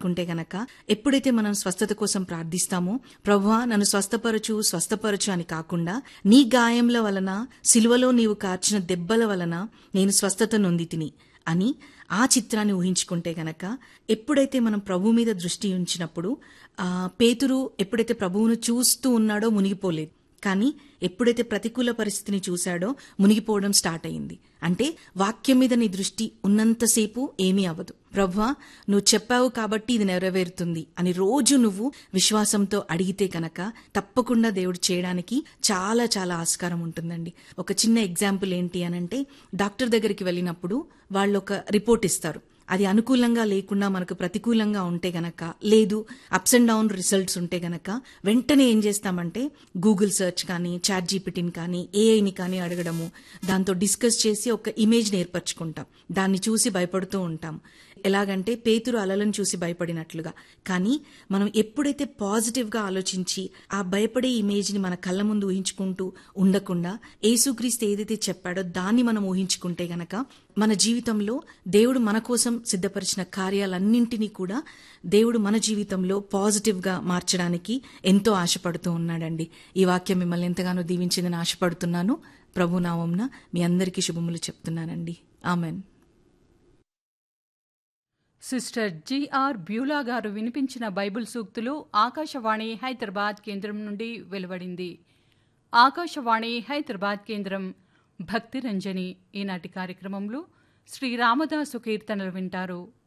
పెట్టుకుంటే గనక ఎప్పుడైతే మనం స్వస్థత కోసం ప్రార్థిస్తామో ప్రభువా నన్ను స్వస్థపరచు స్వస్థపరచు అని కాకుండా నీ గాయముల వలన సిలువలో నీవు కార్చిన దెబ్బల వలన నేను స్వస్థత నొంది తిని అని ఆ చిత్రాన్ని ఊహించుకుంటే గనక ఎప్పుడైతే మనం ప్రభు మీద దృష్టి ఉంచినప్పుడు ఆ పేతురు ఎప్పుడైతే ప్రభువును చూస్తూ ఉన్నాడో మునిగిపోలేదు కానీ ఎప్పుడైతే ప్రతికూల పరిస్థితిని చూశాడో మునిగిపోవడం స్టార్ట్ అయింది అంటే వాక్యం మీద నీ దృష్టి ఉన్నంతసేపు ఏమీ అవ్వదు ప్రభా నువ్వు చెప్పావు కాబట్టి ఇది నెరవేరుతుంది అని రోజు నువ్వు విశ్వాసంతో అడిగితే కనుక తప్పకుండా దేవుడు చేయడానికి చాలా చాలా ఆస్కారం ఉంటుందండి ఒక చిన్న ఎగ్జాంపుల్ ఏంటి అనంటే డాక్టర్ దగ్గరికి వెళ్ళినప్పుడు వాళ్ళు ఒక రిపోర్ట్ ఇస్తారు అది అనుకూలంగా లేకుండా మనకు ప్రతికూలంగా ఉంటే గనక లేదు అప్స్ అండ్ డౌన్ రిజల్ట్స్ ఉంటే గనక వెంటనే ఏం చేస్తామంటే గూగుల్ సెర్చ్ కానీ చాట్ జీపీటీని కానీ ఏఐని కానీ అడగడము దాంతో డిస్కస్ చేసి ఒక ఇమేజ్ ఏర్పరచుకుంటాం దాన్ని చూసి భయపడుతూ ఉంటాం ఎలాగంటే పేతురు అలలను చూసి భయపడినట్లుగా కానీ మనం ఎప్పుడైతే పాజిటివ్గా ఆలోచించి ఆ భయపడే ఇమేజ్ని మన కళ్ళ ముందు ఊహించుకుంటూ ఉండకుండా యేసుక్రీస్తు ఏదైతే చెప్పాడో దాన్ని మనం ఊహించుకుంటే గనక మన జీవితంలో దేవుడు మన కోసం సిద్ధపరిచిన కార్యాలన్నింటినీ కూడా దేవుడు మన జీవితంలో పాజిటివ్గా మార్చడానికి ఎంతో ఆశపడుతూ ఉన్నాడండి ఈ వాక్యం మిమ్మల్ని ఎంతగానో దీవించిందని ఆశపడుతున్నాను ప్రభు నామంన మీ అందరికీ శుభములు చెప్తున్నానండి ఆమెన్ సిస్టర్ జిఆర్ బ్యూలా గారు వినిపించిన బైబిల్ సూక్తులు ఆకాశవాణి హైదరాబాద్ కేంద్రం నుండి వెలువడింది ఆకాశవాణి హైదరాబాద్ కేంద్రం భక్తి రంజని ఈనాటి కార్యక్రమంలో శ్రీ రామదాసు కీర్తనలు వింటారు